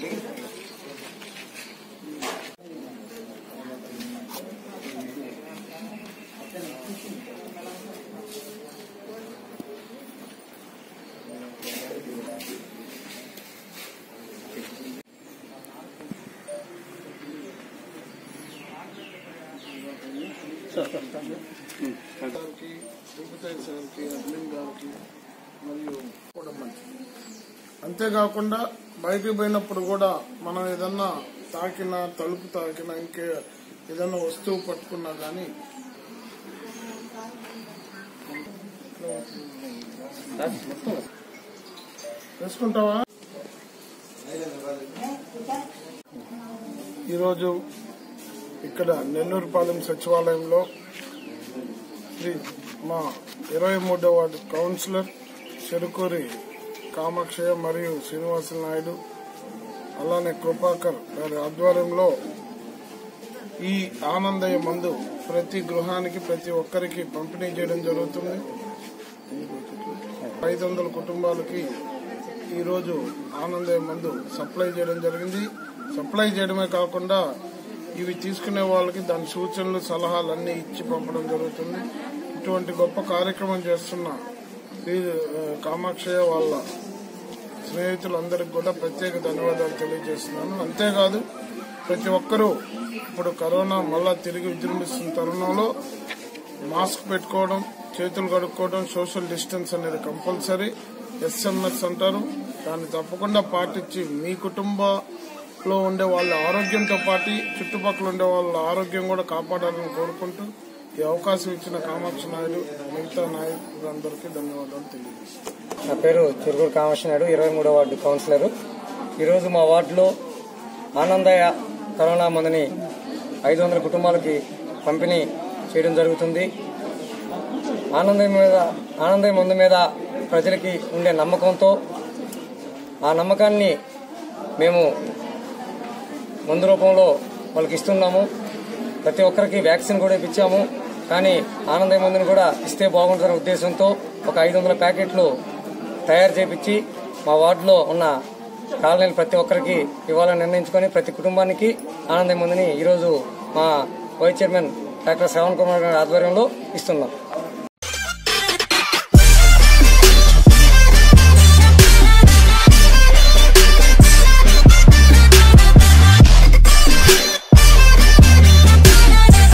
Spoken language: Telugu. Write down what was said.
గారికి తిరుపతి సార్కి అడ్మిన్ గారికి మరియు కూడా మంచిది అంతేకాకుండా బయటికి పోయినప్పుడు కూడా మనం ఏదన్నా తాకినా తలుపు తాకినా ఇంకే ఏదన్నా వస్తువు పట్టుకున్నా కానీ వేసుకుంటావా ఈరోజు ఇక్కడ నెల్లూరుపాలెం సచివాలయంలో శ్రీ మా ఇరవై మూడవ వార్డు కౌన్సిలర్ చెరుకూరి కామాక్షయ్య మరియు శ్రీనివాస నాయుడు అలానే కృపాకర్ గారి ఆధ్వర్యంలో ఈ ఆనందయ్య మందు ప్రతి గృహానికి ప్రతి ఒక్కరికి పంపిణీ చేయడం జరుగుతుంది ఐదు వందల కుటుంబాలకి ఈరోజు ఆనందయ్య మందు సప్లై చేయడం జరిగింది సప్లై చేయడమే కాకుండా ఇవి తీసుకునే వాళ్ళకి దాని సూచనలు సలహాలు అన్ని ఇచ్చి పంపడం జరుగుతుంది ఇటువంటి గొప్ప కార్యక్రమం చేస్తున్న శ్రీ ఆ, కామాక్షయ్య వాళ్ళ స్నేహితులందరికీ కూడా ప్రత్యేక ధన్యవాదాలు తెలియజేస్తున్నాను అంతేకాదు ప్రతి ఒక్కరూ ఇప్పుడు కరోనా మళ్ళా తిరిగి విజృంభిస్తున్న తరుణంలో మాస్క్ పెట్టుకోవడం చేతులు కడుక్కోవడం సోషల్ డిస్టెన్స్ అనేది కంపల్సరీ ఎస్ఎంఎస్ అంటారు దాన్ని తప్పకుండా పాటించి మీ కుటుంబంలో ఉండే వాళ్ళ ఆరోగ్యంతో పాటు చుట్టుపక్కల ఉండే వాళ్ళ ఆరోగ్యం కూడా కాపాడాలని కోరుకుంటూ ఈ అవకాశం ఇచ్చిన కామాక్షి నాయుడు మిగతా నాయకులందరికీ ధన్యవాదాలు తెలియజేస్తున్నాను నా పేరు చురుగురు కామేశ్వర ఇరవై మూడో వార్డు కౌన్సిలర్ ఈరోజు మా వార్డులో ఆనందయ్య కరోనా మందుని ఐదు వందల కుటుంబాలకి పంపిణీ చేయడం జరుగుతుంది ఆనందయ్య మీద ఆనందయ్య మందు మీద ప్రజలకి ఉండే నమ్మకంతో ఆ నమ్మకాన్ని మేము మందు రూపంలో వాళ్ళకి ఇస్తున్నాము ప్రతి ఒక్కరికి వ్యాక్సిన్ కూడా ఇప్పించాము కానీ ఆనందయ్య మందుని కూడా ఇస్తే బాగుంటుందనే ఉద్దేశంతో ఒక ఐదు వందల ప్యాకెట్లు తయారు చేపించి మా వార్డులో ఉన్న కాలనీలు ప్రతి ఒక్కరికి ఇవ్వాలని నిర్ణయించుకొని ప్రతి కుటుంబానికి ఆనందయ్య మందుని ఈరోజు మా vice chairman doctor Shravan Kumar గారి ఆధ్వర్యంలో ఇస్తున్నాం